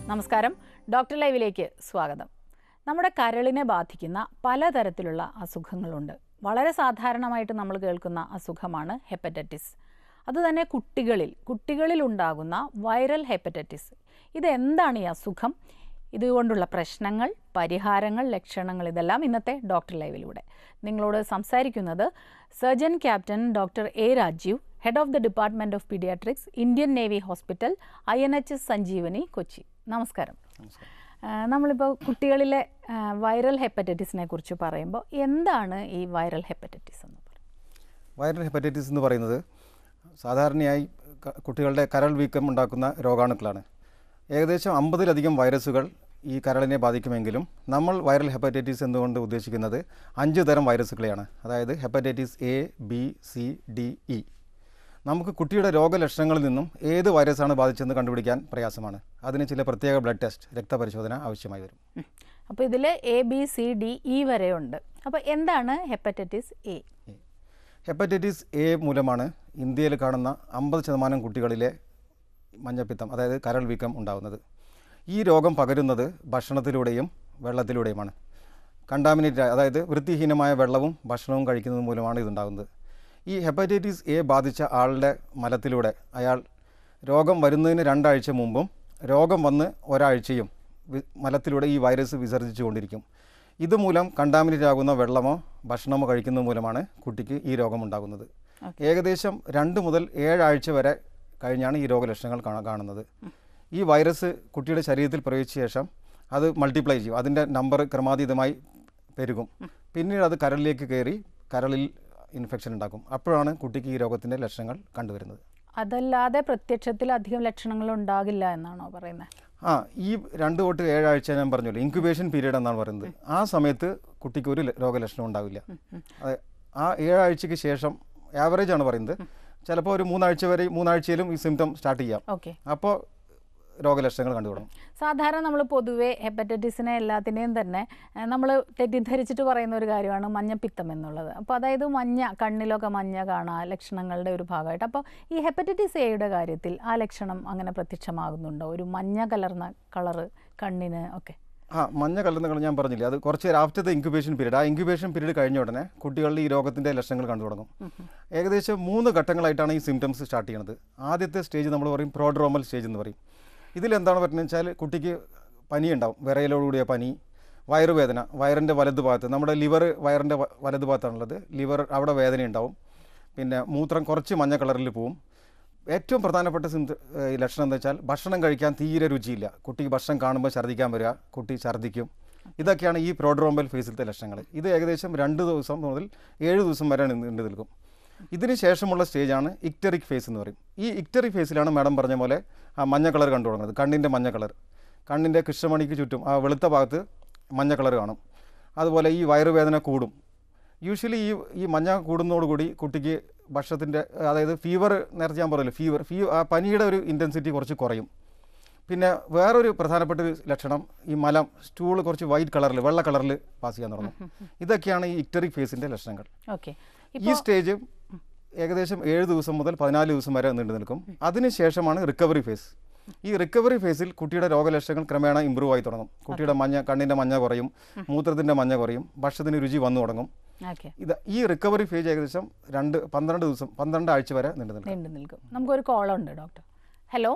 നമസ്കാരം ഡോക്ടർ ലൈവിലേക്ക് സ്വാഗതം നമ്മുടെ കരളിനെ ബാധിക്കുന്ന പലതരത്തിലുള്ള അസുഖങ്ങളുണ്ട് വളരെ സാധാരണമായിട്ട് നമ്മൾ കേൾക്കുന്ന അസുഖമാണ് ഹെപ്പറ്റൈറ്റിസ് അതുതന്നെ കുട്ടികളിൽ കുട്ടികളിൽ ഉണ്ടാകുന്ന വൈറൽ ഹെപ്പറ്റൈറ്റിസ് ഇതെന്താണ് ഈ അസുഖം ഇതുകൊണ്ടുള്ള പ്രശ്നങ്ങൾ പരിഹാരങ്ങൾ ലക്ഷണങ്ങൾ ഇതെല്ലാം ഇന്നത്തെ ഡോക്ടർ ലൈവിലൂടെ നിങ്ങളോട് സംസാരിക്കുന്നത് surgeon captain doctor A Rajeev head of the department of paediatrics Indian Navy hospital I N H S Sanjivani Kochi നമസ്കാരം ആ, നമ്മളിപ്പോൾ കുട്ടികളിലെ ആ, വൈറൽ ഹെപ്പറ്റൈറ്റിസിനെ കുറിച്ച് പറയുമ്പോൾ എന്താണ് ഈ വൈറൽ ഹെപ്പറ്റൈറ്റിസ് എന്ന് പറയുന്നത് വൈറൽ ഹെപ്പറ്റൈറ്റിസ് എന്ന് പറയുന്നത് സാധാരണയായി ക- കുട്ടികളുടെ കരൾ വീക്കം ഉണ്ടാക്കുന്ന രോഗാണുക്കളാണ് ഏകദേശം അമ്പതിലധികം വൈറസുകൾ ഈ കരളിനെ ബാധിക്കുമെങ്കിലും നമ്മൾ വൈറൽ ഹെപ്പറ്റൈറ്റിസ് എന്നുകൊണ്ട് ഉദ്ദേശിക്കുന്നത് അഞ്ച് തരം വൈറസുകളെയാണ് അതായത് hepatitis A B C D E നമുക്ക് കുട്ടിയുടെ രോഗലക്ഷണങ്ങളിൽ നിന്നും ഏത് വൈറസാണ് ബാധിച്ചതെന്ന് കണ്ടുപിടിക്കാൻ പ്രയാസമാണ് അതിന് ചില പ്രത്യേക ബ്ലഡ് ടെസ്റ്റ് രക്തപരിശോധന ആവശ്യമായി വരും അപ്പോൾ ഇതിൽ A B C D E വരെ ഉണ്ട് അപ്പോൾ എന്താണ് ഹെപ്പറ്റൈറ്റിസ് എ ഹെപ്പറ്റൈറ്റിസ് എ മൂലമാണ് ഇന്ത്യയിൽ കാണുന്ന അമ്പത് ശതമാനം കുട്ടികളിലെ മഞ്ഞപ്പിത്തം അതായത് കരൾ വീക്കം ഉണ്ടാകുന്നത് ഈ രോഗം പകരുന്നത് ഭക്ഷണത്തിലൂടെയും വെള്ളത്തിലൂടെയുമാണ് കണ്ടാമിനേറ്റ് അതായത് വൃത്തിഹീനമായ വെള്ളവും ഭക്ഷണവും കഴിക്കുന്നത് മൂലമാണ് ഇതുണ്ടാകുന്നത് ഈ ഹെപ്പറ്റൈറ്റിസ് എ ബാധിച്ച ആളുടെ മലത്തിലൂടെ അയാൾ രോഗം വരുന്നതിന് രണ്ടാഴ്ച മുമ്പും രോഗം വന്ന് ഒരാഴ്ചയും വി- മലത്തിലൂടെ ഈ വൈറസ് വിസർജിച്ചുകൊണ്ടിരിക്കും ഇതുമൂലം കണ്ടാമിനേറ്റ് ആകുന്ന വെള്ളമോ ഭക്ഷണമോ കഴിക്കുന്നത് മൂലമാണ് കുട്ടിക്ക് ഈ രോഗം ഉണ്ടാകുന്നത് ഏകദേശം രണ്ട് മുതൽ ഏഴാഴ്ച വരെ കഴിഞ്ഞാണ് ഈ രോഗലക്ഷണങ്ങൾ കാണാ കാണുന്നത് ഈ വൈറസ് കുട്ടിയുടെ ശരീരത്തിൽ പ്രവേശിച്ച ശേഷം അത് മൾട്ടിപ്ലൈ ചെയ്യും അതിൻ്റെ നമ്പർ ക്രമാതീതമായി പെരുകും പിന്നീട് അത് കരളിലേക്ക് കയറി കരളിൽ ഇൻഫെക്ഷൻ ഉണ്ടാക്കും അപ്പോഴാണ് കുട്ടിക്ക് ഈ രോഗത്തിൻ്റെ ലക്ഷണങ്ങൾ കണ്ടുവരുന്നത് അതല്ലാതെ പ്രത്യക്ഷത്തിൽ അധികം ലക്ഷണങ്ങൾ ഉണ്ടാകില്ല എന്നാണോ പറയുന്നത് ആ ഈ രണ്ട് തൊട്ട് ഏഴാഴ്ച ഞാൻ പറഞ്ഞല്ലോ ഇൻക്യുബേഷൻ പീരീഡ് എന്നാണ് പറയുന്നത് ആ സമയത്ത് കുട്ടിക്ക് ഒരു ല- രോഗലക്ഷണം ഉണ്ടാവില്ല അതെ ആ ഏഴാഴ്ചയ്ക്ക് ശേഷം ആവറേജ് ആണ് പറയുന്നത് ചിലപ്പോൾ ഒരു മൂന്നാഴ്ച വരെ മൂന്നാഴ്ചയിലും ഈ സിംറ്റം സ്റ്റാർട്ട് ചെയ്യാം ഓക്കെ അപ്പോൾ രോഗലക്ഷണങ്ങൾ കണ്ടു തുടങ്ങും സാധാരണ നമ്മൾ പൊതുവേ ഹെപ്പറ്റൈറ്റിസിനെ എല്ലാത്തിനെയും തന്നെ നമ്മൾ തെറ്റിദ്ധരിച്ചിട്ട് പറയുന്ന ഒരു കാര്യമാണ് മഞ്ഞപ്പിത്തം എന്നുള്ളത് അപ്പോൾ അതായത് മഞ്ഞ കണ്ണിലൊക്കെ മഞ്ഞ കാണാം ലക്ഷണങ്ങളുടെ ഒരു ഭാഗമായിട്ട് അപ്പോൾ ഈ ഹെപ്പറ്റൈറ്റിസ് എയുടെ കാര്യത്തിൽ ആ ലക്ഷണം അങ്ങനെ പ്രത്യക്ഷമാകുന്നുണ്ടോ ഒരു മഞ്ഞ കലർന്ന കളറ് കണ്ണിന് ഒക്കെ ആ മഞ്ഞ കലർന്നുകൾ ഞാൻ പറഞ്ഞില്ലേ അത് കുറച്ച് നേരം ആഫ്റ്റർ ദ ഇൻക്യുബേഷൻ പീരീഡ് ആ ഇൻക്യുബേഷൻ പീരീഡ് കഴിഞ്ഞ ഉടനെ കുട്ടികളിൽ ഈ രോഗത്തിൻ്റെ ലക്ഷണങ്ങൾ കണ്ടു തുടങ്ങും ഏകദേശം മൂന്ന് ഘട്ടങ്ങളായിട്ടാണ് ഈ സിംറ്റംസ് സ്റ്റാർട്ട് ചെയ്യുന്നത് ആദ്യത്തെ സ്റ്റേജ് നമ്മൾ പറയും പ്രോഡ്രോമൽ സ്റ്റേജ് എന്ന് പറയും ഇതിലെന്താണ് പറ്റുന്നത് വെച്ചാൽ കുട്ടിക്ക് പനി ഉണ്ടാവും വിറയലോടുകൂടിയ പനി വയറുവേദന വയറിൻ്റെ വലത് ഭാഗത്ത് നമ്മുടെ ലിവർ വയറിൻ്റെ വ- വലത് ഭാഗത്താണുള്ളത് ലിവർ അവിടെ വേദന ഉണ്ടാവും പിന്നെ മൂത്രം കുറച്ച് മഞ്ഞ കളറിൽ പോവും ഏറ്റവും പ്രധാനപ്പെട്ട സിംറ്റ ഈ ലക്ഷണം എന്താ വെച്ചാൽ ഭക്ഷണം കഴിക്കാൻ തീരെ രുചിയില്ല കുട്ടിക്ക് ഭക്ഷണം കാണുമ്പോൾ ഛർദ്ദിക്കാൻ വരിക കുട്ടി ഛർദ്ദിക്കും ഇതൊക്കെയാണ് ഈ പ്രോഡ്രോമ്പൽ ഫേസിലത്തെ ലക്ഷണങ്ങൾ ഇത് ഏകദേശം രണ്ട് ദിവസം മുതൽ ഏഴ് ദിവസം വരെ നീ- നീണ്ടു നിൽക്കും ഇതിന് ശേഷമുള്ള സ്റ്റേജാണ് ഇക്റ്ററിക് ഫേസ് എന്ന് പറയും ഈ ഇക്റ്ററിക് ഫേസിലാണ് മാഡം പറഞ്ഞ പോലെ ആ മഞ്ഞ കളർ കണ്ടു തുടങ്ങുന്നത് കണ്ണിൻ്റെ മഞ്ഞ കളർ കണ്ണിൻ്റെ കൃഷ്ണമണിക്ക് ചുറ്റും ആ വെളുത്ത ഭാഗത്ത് മഞ്ഞ കളർ കാണും അതുപോലെ ഈ വയറുവേദന കൂടും യൂഷ്വലി ഈ ഈ മഞ്ഞ കൂടുന്നതോടുകൂടി കുട്ടിക്ക് ഭക്ഷണത്തിൻ്റെ അതായത് ഫീവർ നേരത്തെ ഞാൻ പറഞ്ഞല്ലോ ഫീവർ ഫീ ആ പനിയുടെ ഒരു ഇൻറ്റൻസിറ്റി കുറച്ച് കുറയും പിന്നെ വേറൊരു പ്രധാനപ്പെട്ട ഒരു ലക്ഷണം ഈ മലം സ്റ്റൂൾ കുറച്ച് വൈറ്റ് കളറിൽ വെള്ള കളറിൽ പാസ് ചെയ്യാൻ തുടങ്ങും ഇതൊക്കെയാണ് ഈ ഇക്റ്ററിക് ഫേസിൻ്റെ ലക്ഷണങ്ങൾ ഓക്കെ ഈ സ്റ്റേജ് ഏകദേശം ഏഴ് ദിവസം മുതൽ പതിനാല് ദിവസം വരെ നീണ്ടു നിൽക്കും അതിനുശേഷമാണ് റിക്കവറി ഫേസ് ഈ റിക്കവറി ഫേസിൽ കുട്ടിയുടെ രോഗലക്ഷണങ്ങൾ ക്രമേണ ഇമ്പ്രൂവ് ആയി തുടങ്ങും കുട്ടിയുടെ മഞ്ഞ കണ്ണിൻ്റെ മഞ്ഞ കുറയും മൂത്രത്തിൻ്റെ മഞ്ഞ കുറയും ഭക്ഷണത്തിന് രുചി വന്നു തുടങ്ങും ഓക്കെ ഇത് ഈ റിക്കവറി ഫേസ് ഏകദേശം രണ്ട് പന്ത്രണ്ട് ദിവസം പന്ത്രണ്ട് ആഴ്ച വരെ നീണ്ടു നിൽക്കും നീണ്ടു നിൽക്കും നമുക്കൊരു കോളുണ്ട് ഡോക്ടർ ഹലോ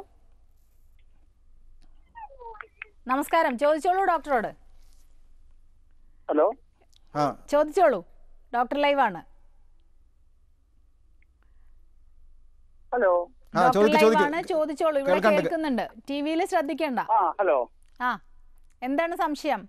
നമസ്കാരം ചോദിച്ചോളൂ ഡോക്ടറോട് ഹലോ ആ ചോദിച്ചോളൂ ഡോക്ടർ ലൈവാണ് ഹലോ ആ ഡോക്ടർ ചോദിക്കൂ ചോദിക്കൂ ലൈവാണ് ചോദിച്ചോളൂ ഇവിടെ കേൾക്കണ്ട്. കേൾക്കുന്നുണ്ട് ടി വിയിൽ ശ്രദ്ധിക്കണ്ട ആ ഹലോ ആ എന്താണ് സംശയം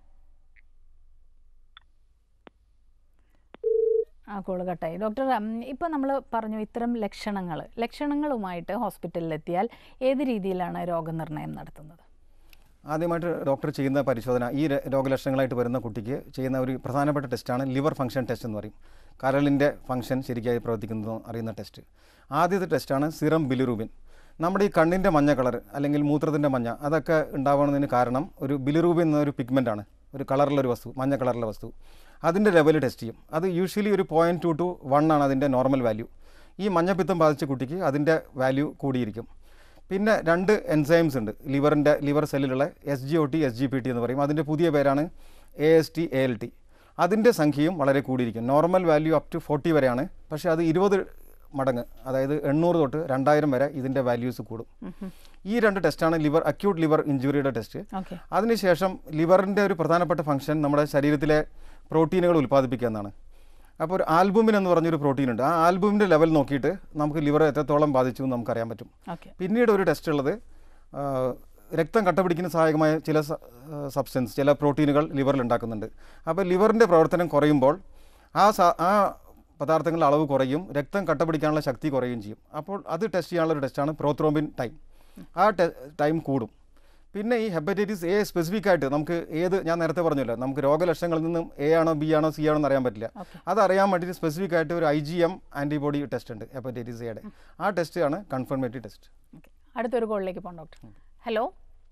ആ കോള് കട്ടായി ഡോക്ടർ ഉം, ഇപ്പൊ നമ്മൾ പറഞ്ഞു ഇത്തരം ലക്ഷണങ്ങൾ ലക്ഷണങ്ങളുമായിട്ട് ഹോസ്പിറ്റലിലെത്തിയാൽ ഏത് രീതിയിലാണ് രോഗനിർണയം നടത്തുന്നത് ആദ്യമായിട്ട് ഡോക്ടർ ചെയ്യുന്ന പരിശോധന ഈ ര- രോഗലക്ഷണങ്ങളായിട്ട് വരുന്ന കുട്ടിക്ക് ചെയ്യുന്ന ഒരു പ്രധാനപ്പെട്ട ടെസ്റ്റാണ് ലിവർ ഫംഗ്ഷൻ ടെസ്റ്റ് എന്ന് പറയും കരളിൻ്റെ ഫംഗ്ഷൻ ശരിയായി പ്രവർത്തിക്കുന്നതോ അറിയുന്ന ടെസ്റ്റ് ആദ്യത്തെ ടെസ്റ്റാണ് സിറം ബിലിറൂബിൻ നമ്മുടെ ഈ കണ്ണിൻ്റെ മഞ്ഞ കളർ അല്ലെങ്കിൽ മൂത്രത്തിൻ്റെ മഞ്ഞ അതൊക്കെ ഉണ്ടാവുന്നതിന് കാരണം ഒരു ബിലിറൂബിൻ എന്നൊരു പിഗ്മെൻ്റാണ് ഒരു കളറിലൊരു വസ്തു മഞ്ഞ കളറിലെ വസ്തു അതിൻ്റെ ലെവൽ ടെസ്റ്റ് ചെയ്യും അത് യൂഷ്വലി ഒരു പോയിൻറ്റ് ടു ടു വൺ ആണ് അതിൻ്റെ നോർമൽ വാല്യൂ ഈ മഞ്ഞപ്പിത്തം ബാധിച്ച കുട്ടിക്ക് അതിൻ്റെ വാല്യൂ കൂടിയിരിക്കും പിന്നെ രണ്ട് എൻസൈംസ് ഉണ്ട് ലിവറിൻ്റെ ലിവർ സെല്ലിലുള്ള S G O T S G P T എന്ന് പറയും അതിൻ്റെ പുതിയ പേരാണ് A S T A L T അതിൻ്റെ സംഖ്യയും വളരെ കൂടിയിരിക്കും normal value up to forty വരെയാണ് പക്ഷേ അത് ഇരുപത് മടങ്ങ് അതായത് എണ്ണൂറ് തൊട്ട് രണ്ടായിരം വരെ ഇതിൻ്റെ വാല്യൂസ് കൂടും ഈ രണ്ട് ടെസ്റ്റാണ് ലിവർ അക്യൂട്ട് ലിവർ ഇഞ്ചുറിയുടെ ടെസ്റ്റ് ഓക്കെ അതിനുശേഷം ലിവറിൻ്റെ ഒരു പ്രധാനപ്പെട്ട ഫംഗ്ഷൻ നമ്മുടെ ശരീരത്തിലെ പ്രോട്ടീനുകൾ ഉൽപ്പാദിപ്പിക്കുക എന്നാണ് അപ്പോൾ ഒരു ആൽബുമിൻ എന്ന് പറഞ്ഞൊരു പ്രോട്ടീൻ ഉണ്ട് ആ ആൽബുമിൻ്റെ ലെവൽ നോക്കിയിട്ട് നമുക്ക് ലിവർ എത്രത്തോളം ബാധിച്ചു എന്ന് നമുക്കറിയാൻ പറ്റും ഓക്കെ പിന്നീട് ഒരു ടെസ്റ്റ് ഉള്ളത് ആ, രക്തം കട്ടപിടിക്കുന്ന സഹായകമായ ചില സബ്സ്റ്റൻസ് ചില പ്രോട്ടീനുകൾ ലിവറിൽ ഉണ്ടാക്കുന്നുണ്ട് അപ്പോൾ ലിവറിൻ്റെ പ്രവർത്തനം കുറയുമ്പോൾ ആ സ- ആ പദാർത്ഥങ്ങളുടെ അളവ് കുറയും രക്തം കട്ടപിടിക്കാനുള്ള ശക്തി കുറയുകയും ചെയ്യും അപ്പോൾ അത് ടെസ്റ്റ് ചെയ്യാനുള്ള ഒരു ടെസ്റ്റാണ് പ്രോത്രോംബിൻ ടൈം ആ ടൈം കൂടും പിന്നെ ഈ ഹെപ്പറ്റൈറ്റിസ് എ സ്പെസിഫിക് ആയിട്ട് നമുക്ക് ഏത് ഞാൻ നേരത്തെ പറഞ്ഞല്ലോ നമുക്ക് രോഗലക്ഷണങ്ങളിൽ നിന്നും എ ആണോ ബി ആണോ സി ആണോ എന്ന് അറിയാൻ പറ്റില്ല ഓക്കെ അതറിയാൻ വേണ്ടിയിട്ട് സ്പെസിഫിക് ആയിട്ട് ഒരു I G M antibody test ഉണ്ട് ഹെപ്പറ്റൈറ്റിസ് എയുടെ ആ ടെസ്റ്റ് ആണ് കൺഫർമേറ്ററി ടെസ്റ്റ് ഓക്കെ അടുത്തൊരു കോളിലേക്ക് പോകാം ഡോക്ടർ ഹലോ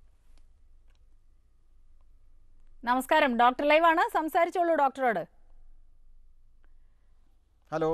നമസ്കാരം ഡോക്ടർ ലൈവ് ആണ് സംസാരിച്ചോളൂ ഡോക്ടറോട് ഹലോ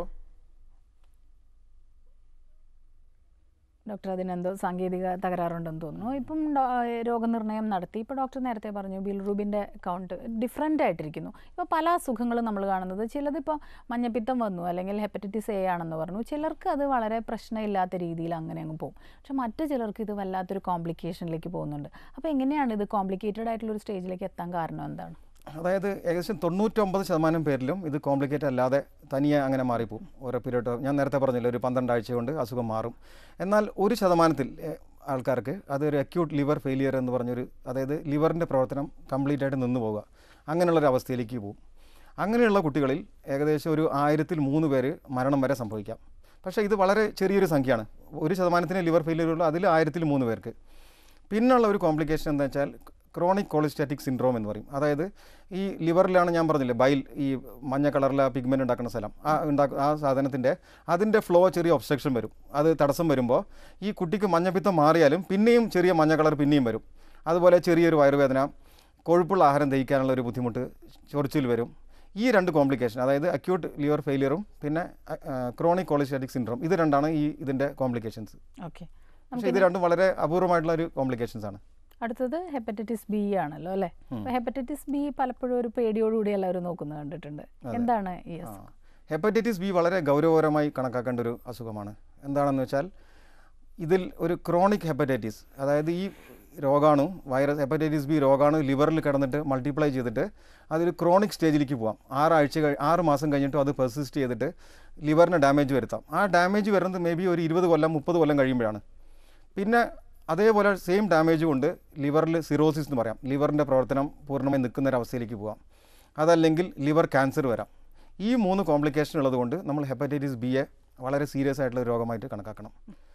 ഡോക്ടർ അതിനെന്തോ സാങ്കേതിക തകരാറുണ്ടെന്ന് തോന്നുന്നു ഇപ്പം ഡോ- രോഗനിർണയം നടത്തി ഇപ്പോൾ ഡോക്ടർ നേരത്തെ പറഞ്ഞു ബിൽറൂബിൻ്റെ കൗണ്ട് ഡിഫറെൻ്റ് ആയിട്ടിരിക്കുന്നു ഇപ്പോൾ പല അസുഖങ്ങളും നമ്മൾ കാണുന്നത് ചിലതിപ്പോൾ മഞ്ഞപ്പിത്തം വന്നു അല്ലെങ്കിൽ ഹെപ്പറ്റൈറ്റിസ് എ ആണെന്ന് പറഞ്ഞു ചിലർക്ക് അത് വളരെ പ്രശ്നമില്ലാത്ത രീതിയിൽ അങ്ങനെ അങ്ങ് പോകും പക്ഷെ മറ്റു ചിലർക്ക് ഇത് വല്ലാത്തൊരു കോംപ്ലിക്കേഷനിലേക്ക് പോകുന്നുണ്ട് അപ്പോൾ എങ്ങനെയാണ് ഇത് കോംപ്ലിക്കേറ്റഡ് ആയിട്ടുള്ള ഒരു സ്റ്റേജിലേക്ക് എത്താൻ കാരണം എന്താണ് അതായത് ഏകദേശം തൊണ്ണൂറ്റൊമ്പത് ശതമാനം പേരിലും ഇത് കോംപ്ലിക്കേറ്റ് അല്ലാതെ തനിയെ അങ്ങനെ മാറിപ്പോവും ഓരോ പീരീഡ് ഞാൻ നേരത്തെ പറഞ്ഞില്ല ഒരു പന്ത്രണ്ട് ആഴ്ച കൊണ്ട് അസുഖം മാറും എന്നാൽ ഒരു ശതമാനത്തിൽ എ, ആൾക്കാർക്ക് അതൊരു അക്യൂട്ട് ലിവർ ഫെയിലിയർ എന്ന് പറഞ്ഞൊരു അതായത് ലിവറിൻ്റെ പ്രവർത്തനം കംപ്ലീറ്റ് ആയിട്ട് നിന്ന് പോവുക അങ്ങനെയുള്ളൊരു അവസ്ഥയിലേക്ക് പോകും അങ്ങനെയുള്ള കുട്ടികളിൽ ഏകദേശം ഒരു ആയിരത്തിൽ മൂന്ന് പേര് മരണം വരെ സംഭവിക്കാം പക്ഷേ ഇത് വളരെ ചെറിയൊരു സംഖ്യയാണ് ഒരു ശതമാനത്തിന് ലിവർ ഫെയിലിയർ ഉള്ളൂ അതിൽ ആയിരത്തിൽ മൂന്ന് പേർക്ക് പിന്നുള്ള ഒരു കോംപ്ലിക്കേഷൻ എന്താ വെച്ചാൽ ക്രോണിക് കോളിസ്റ്റാറ്റിക് സിൻഡ്രോം എന്ന് പറയും അതായത് ഈ ലിവറിലാണ് ഞാൻ പറഞ്ഞില്ലേ ബൈൽ ഈ മഞ്ഞ കളറിലെ പിഗ്മെൻ്റ് ഉണ്ടാക്കുന്ന സ്ഥലം ആ ഉണ്ടാക്കുന്ന ആ സാധനത്തിൻ്റെ അതിൻ്റെ ഫ്ലോ ചെറിയ ഒബ്സ്ട്രക്ഷൻ വരും അത് തടസ്സം വരുമ്പോൾ ഈ കുട്ടിക്ക് മഞ്ഞപ്പിത്തം മാറിയാലും പിന്നെയും ചെറിയ മഞ്ഞ കളർ പിന്നെയും വരും അതുപോലെ ചെറിയൊരു വയറുവേദന കൊഴുപ്പുള്ള ആഹാരം ദഹിക്കാനുള്ള ഒരു ബുദ്ധിമുട്ട് ചൊറിച്ചിൽ വരും ഈ രണ്ട് കോംപ്ലിക്കേഷൻ അതായത് അക്യൂട്ട് ലിവർ ഫെയിലിയറും പിന്നെ ക്രോണിക് കോളിസ്റ്റാറ്റിക് സിൻഡ്രോം ഇത് രണ്ടാണ് ഈ ഇതിൻ്റെ കോംപ്ലിക്കേഷൻസ് ഓക്കെ പക്ഷേ ഇത് രണ്ടും വളരെ അപൂർവമായിട്ടുള്ള ഒരു കോംപ്ലിക്കേഷൻസ് ആണ് അടുത്തത് ഹെപ്പറ്റൈറ്റിസ് ബി ആണല്ലോ അല്ലേ അപ്പോൾ ഹെപ്പറ്റൈറ്റിസ് ബി പലപ്പോഴും ഒരു പേടിയോടുകൂടി എല്ലാവരും നോക്കുന്നത് കണ്ടിട്ടുണ്ട് എന്താണ് ഈ അസുഖം ഹെപ്പറ്റൈറ്റിസ് ബി വളരെ ഗൗരവകരമായി കണക്കാക്കേണ്ട ഒരു അസുഖമാണ് എന്താണെന്ന് വെച്ചാൽ ഇതിൽ ഒരു ക്രോണിക് ഹെപ്പറ്റൈറ്റിസ് അതായത് ഈ രോഗാണു വൈറസ് ഹെപ്പറ്റൈറ്റിസ് ബി രോഗാണു ലിവറിൽ കിടന്നിട്ട് മൾട്ടിപ്ലൈ ചെയ്തിട്ട് അതൊരു ക്രോണിക് സ്റ്റേജിലേക്ക് പോവാം ആറാഴ്ച കഴി ആറ് മാസം കഴിഞ്ഞിട്ടും അത് പെർസിസ്റ്റ് ചെയ്തിട്ട് ലിവറിന് ഡാമേജ് വരുത്താം ആ ഡാമേജ് വരുന്നത് മേ ബി ഒരു ഇരുപത് കൊല്ലം മുപ്പത് കൊല്ലം കഴിയുമ്പോഴാണ് പിന്നെ അതേപോലെ സെയിം ഡാമേജ് കൊണ്ട് ലിവറിൽ സിറോസിസ് എന്ന് പറയാം ലിവറിൻ്റെ പ്രവർത്തനം പൂർണ്ണമായി നിൽക്കുന്ന ഒരു അവസ്ഥയിലേക്ക് പോവാം അതല്ലെങ്കിൽ ലിവർ ക്യാൻസർ വരാം ഈ മൂന്ന് കോംപ്ലിക്കേഷൻ ഉള്ളതുകൊണ്ട് നമ്മൾ ഹെപ്പറ്റൈറ്റിസ് ബിയെ വളരെ സീരിയസ് ആയിട്ടുള്ള ഒരു രോഗമായിട്ട് കണക്കാക്കണം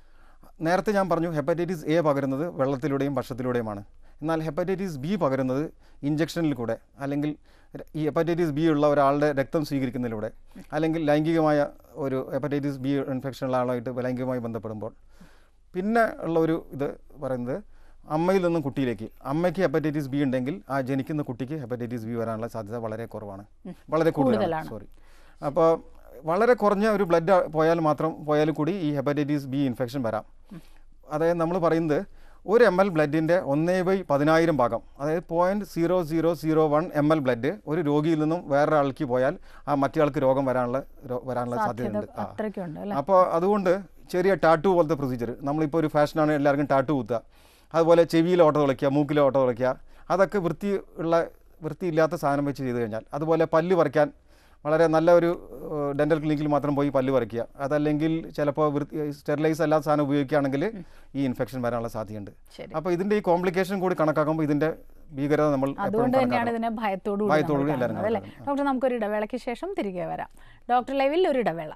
നേരത്തെ ഞാൻ പറഞ്ഞു ഹെപ്പറ്റൈറ്റിസ് എ പകരുന്നത് വെള്ളത്തിലൂടെയും ഭക്ഷണത്തിലൂടെയുമാണ് എന്നാൽ ഹെപ്പറ്റൈറ്റിസ് ബി പകരുന്നത് ഇഞ്ചക്ഷനിൽ കൂടെ അല്ലെങ്കിൽ ര- ഈ ഹെപ്പറ്റൈറ്റിസ് ബി ഉള്ള ഒരാളുടെ രക്തം സ്വീകരിക്കുന്നതിലൂടെ അല്ലെങ്കിൽ ലൈംഗികമായ ഒരു ഹെപ്പറ്റൈറ്റിസ് ബി ഇൻഫെക്ഷൻ ഉള്ള ആളുമായിട്ട് ലൈംഗികമായി ബന്ധപ്പെടുമ്പോൾ പിന്നെ ഉള്ള ഒരു ഇത് പറയുന്നത് അമ്മയിൽ നിന്നും കുട്ടിയിലേക്ക് അമ്മയ്ക്ക് ഹെപ്പറ്റൈറ്റിസ് ബി ഉണ്ടെങ്കിൽ ആ ജനിക്കുന്ന കുട്ടിക്ക് ഹെപ്പറ്റൈറ്റിസ് ബി വരാനുള്ള സാധ്യത വളരെ കുറവാണ് വളരെ കൂടുതലാണ് കൂടുതലാണ്. സോറി അപ്പോൾ വളരെ കുറഞ്ഞ ഒരു ബ്ലഡ് പോയാൽ മാത്രം പോയാൽ കൂടി ഈ ഹെപ്പറ്റൈറ്റിസ് ബി ഇൻഫെക്ഷൻ വരാം അതായത് നമ്മൾ പറയുന്നത് ഒരു എം എൽ ബ്ലഡിൻ്റെ ഒന്നേ ബൈ പതിനായിരം ഭാഗം അതായത് point zero zero zero one M L blood ഒരു രോഗിയിൽ നിന്നും വേറൊരാൾക്ക് പോയാൽ ആ മറ്റേ ആൾക്ക് രോഗം വരാനുള്ള രോ- വരാനുള്ള സാധ്യത സാധ്യതയുണ്ട് ആ അത്രയ്ക്കുണ്ട് അല്ലേ അപ്പോൾ അതുകൊണ്ട് ചെറിയ ടാറ്റു പോലത്തെ പ്രൊസീജിയർ നമ്മളിപ്പോൾ ഒരു ഫാഷനാണ് എല്ലാവർക്കും ടാറ്റു കുത്തുക അതുപോലെ ചെവിയിൽ ഓട്ടോ തുളയ്ക്കുക മൂക്കിൽ ഓട്ടോ തുളയ്ക്കുക അതൊക്കെ വൃത്തി ഉള്ള വൃത്തിയില്ലാത്ത സാധനം വെച്ച് ചെയ്ത് കഴിഞ്ഞാൽ അതുപോലെ പല്ല് പറിക്കാൻ വളരെ നല്ല ഒരു ഡെൻ്റൽ ക്ലിനിക്കിൽ മാത്രം പോയി പല്ല് പറിക്കുക അതല്ലെങ്കിൽ ചിലപ്പോൾ വൃത്തി സ്റ്റെറിലൈസ് അല്ലാത്ത സാധനം ഉപയോഗിക്കുകയാണെങ്കിൽ ഈ ഇൻഫെക്ഷൻ വരാനുള്ള സാധ്യതയുണ്ട് ശരി അപ്പോൾ ഇതിൻ്റെ ഈ കോംപ്ലിക്കേഷൻ കൂടി കണക്കാക്കുമ്പോൾ ഇതിൻ്റെ ഭീകരത നമ്മൾ എപ്പോഴും അതുകൊണ്ട് തന്നെയാണ് കണക്കാക്കണം. ഇതിനെ ഭയത്തോടു കൂടി ഭയത്തോടു നമ്മൾ കൂടി എല്ലാവരും കാണുന്നത് അല്ലേ കാണുന്നത്. ഡോക്ടർ നമുക്കൊരു ഇടവേളയ്ക്ക് ശേഷം തിരികെ വരാം ഡോക്ടർ ലൈവിൽ ഒരു ഇടവേള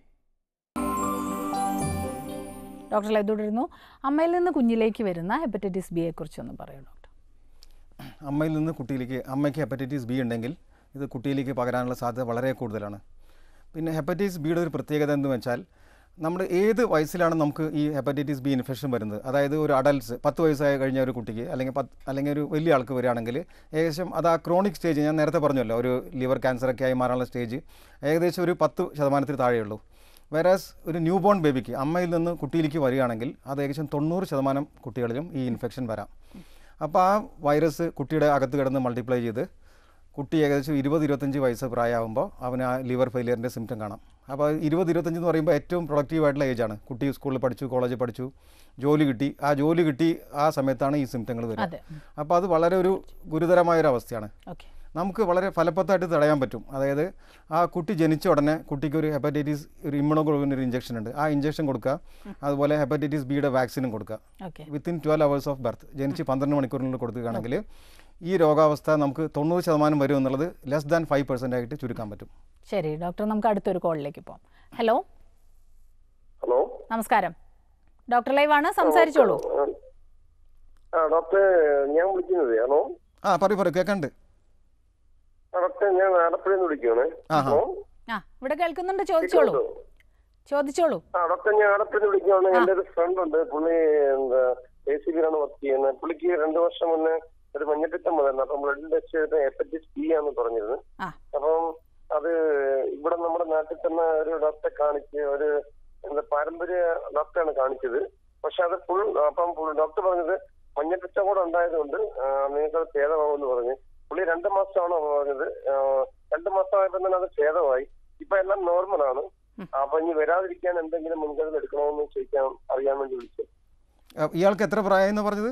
ഡോക്ടർ ലൈവ് തുടരുന്നു അമ്മയിൽ നിന്ന് കുഞ്ഞിലേക്ക് വരുന്ന ഹെപ്പറ്റൈറ്റിസ് ബിയെ കുറിച്ചൊന്ന് പറയൂ ഡോക്ടർ അമ്മയിൽ നിന്ന് കുട്ടിയിലേക്ക് അമ്മയ്ക്ക് ഹെപ്പറ്റൈറ്റിസ് ബി ഉണ്ടെങ്കിൽ ഇത് കുട്ടിയിലേക്ക് പകരാനുള്ള സാധ്യത വളരെ കൂടുതലാണ് പിന്നെ ഹെപ്പറ്റൈറ്റിസ് ബിയുടെ ഒരു പ്രത്യേകത എന്ന് വെച്ചാൽ നമ്മൾ ഏത് വയസ്സിലാണ് നമുക്ക് ഈ ഹെപ്പറ്റൈറ്റിസ് ബി ഇൻഫെക്ഷൻ വരുന്നത് അതായത് ഒരു അഡൽട്സ് പത്ത് വയസ്സായി കഴിഞ്ഞ ഒരു കുട്ടിക്ക് അല്ലെങ്കിൽ പത്ത് അല്ലെങ്കിൽ ഒരു വലിയ ആൾക്ക് വരികയാണെങ്കിൽ ഏകദേശം അത് ആ ക്രോണിക് സ്റ്റേജ് ഞാൻ നേരത്തെ പറഞ്ഞല്ലോ ഒരു ലിവർ ക്യാൻസറൊക്കെ ആയി മാറാനുള്ള സ്റ്റേജ് ഏകദേശം ഒരു പത്ത് ശതമാനത്തിൽ താഴെയുള്ളൂ വേറാസ് ഒരു ന്യൂ ബോൺ ബേബിക്ക് അമ്മയിൽ നിന്ന് കുട്ടിയിലേക്ക് വരികയാണെങ്കിൽ അത് ഏകദേശം തൊണ്ണൂറ് ശതമാനം കുട്ടികളിലും ഈ ഇൻഫെക്ഷൻ വരാം അപ്പോൾ ആ വൈറസ് കുട്ടിയുടെ അകത്ത് കിടന്ന് മൾട്ടിപ്ലൈ ചെയ്ത് കുട്ടി ഏകദേശം ഇരുപത് ഇരുപത്തഞ്ച് വയസ്സ് പ്രായമാകുമ്പോൾ അവന് ആ ലിവർ ഫെയിലിയറിൻ്റെ സിംറ്റം കാണാം അപ്പോൾ ഇരുപത് ഇരുപത്തഞ്ച് എന്ന് പറയുമ്പോൾ ഏറ്റവും പ്രൊഡക്റ്റീവ് ആയിട്ടുള്ള ഏജാണ് കുട്ടി സ്കൂളിൽ പഠിച്ചു കോളേജിൽ പഠിച്ചു ജോലി കിട്ടി ആ ജോലി കിട്ടി ആ സമയത്താണ് ഈ സിംറ്റങ്ങൾ വരിക അതെ അപ്പോൾ അത് വളരെ ഒരു ഗുരുതരമായൊരു അവസ്ഥയാണ് ഓക്കെ നമുക്ക് വളരെ ഫലപ്രദമായിട്ട് തടയാൻ പറ്റും അതായത് ആ കുട്ടി ജനിച്ച ഉടനെ കുട്ടിക്ക് ഒരു ഹെപ്പറ്റൈറ്റിസ് ഒരു ഇമ്മ്യൂണോഗ്ലോബിൻ ഒരു ഇഞ്ചക്ഷൻ ഉണ്ട് ആ ഇഞ്ചക്ഷൻ കൊടുക്കുക അതുപോലെ ഹെപ്പറ്റൈറ്റിസ് ബിയുടെ വാക്സിനും കൊടുക്കുക okay within twelve hours of birth ജനിച്ച് പന്ത്രണ്ട് മണിക്കൂറിനുള്ളിൽ കൊടുക്കുകയാണെങ്കിൽ ഈ രോഗാവസ്ഥ നമുക്ക് തൊണ്ണൂറ് ശതമാനം വരും എന്നുള്ളത് ലെസ് ദാൻ ഫൈവ് പെർസെൻ്റ് ആയിട്ട് ചുരുക്കാൻ പറ്റും ശരി ഡോക്ടർ നമുക്ക് അടുത്തൊരു കോളിലേക്ക് പോകാം ഹലോ ഹലോ നമസ്കാരം ഡോക്ടർ ലൈവാണ് സംസാരിച്ചോളൂ ആ ഡോക്ടർ ഞാൻ വിളിക്കുന്നത് ഹലോ ആ പറയൂ പറയൂ കേൾക്കണ്ട് ആ ഡോക്ടർ ഞാൻ ആലപ്പുഴയിൽ നിന്ന് വിളിക്കുകയാണ് ആഹാ. ഹലോ ആ ഇവിടെ കേൾക്കുന്നുണ്ട് ചോദിച്ചോളൂ ചോദിച്ചോളൂ ആ ഡോക്ടർ ഞാൻ ആലപ്പുഴയിൽ നിന്ന് വിളിക്കുകയാണ് എൻ്റെ ഒരു ഫ്രണ്ട് ഉണ്ട് പുള്ളി എന്താ എ സി ബിയിലാണ് വർക്ക് ചെയ്യുന്നത് പുള്ളിക്ക് രണ്ടു വർഷം മുന്നേ ഒരു മഞ്ഞപ്പിത്തം വന്നിരുന്നു അപ്പം ബ്ലഡ് ടെസ്റ്റ് ചെയ്തിട്ട് ഹെപ്പറ്റൈറ്റിസ് ബി ആണെന്ന് പറഞ്ഞിരുന്നു ആ അപ്പം അത് ഇവിടെ നമ്മുടെ നാട്ടിൽ തന്നെ ഒരു ഡോക്ടറെ കാണിച്ച് ഒരു എന്താ പാരമ്പര്യ ഡോക്ടറാണ് കാണിച്ചത് പക്ഷെ അത് ഫുൾ അപ്പം ഡോക്ടർ പറഞ്ഞത് മഞ്ഞപ്പിത്തം കൂടെ ഉണ്ടായതുകൊണ്ട് ആ, നിങ്ങൾക്ക് അത് ഭേദമാകുമെന്ന് പറഞ്ഞ് പുള്ളി രണ്ട് മാസമാണോ പറഞ്ഞത് ആ, രണ്ട് മാസമായപ്പോൾ തന്നെ അത് ഭേദമായി ഇപ്പൊ എല്ലാം നോർമലാണ് അപ്പൊ ഇനി വരാതിരിക്കാൻ എന്തെങ്കിലും മുൻകരുതൽ എടുക്കണമെന്ന് ചോദിക്കാൻ അറിയാൻ വേണ്ടി വിളിച്ചു ആ, ഇയാൾക്ക് എത്ര പ്രായം എന്ന് പറഞ്ഞത്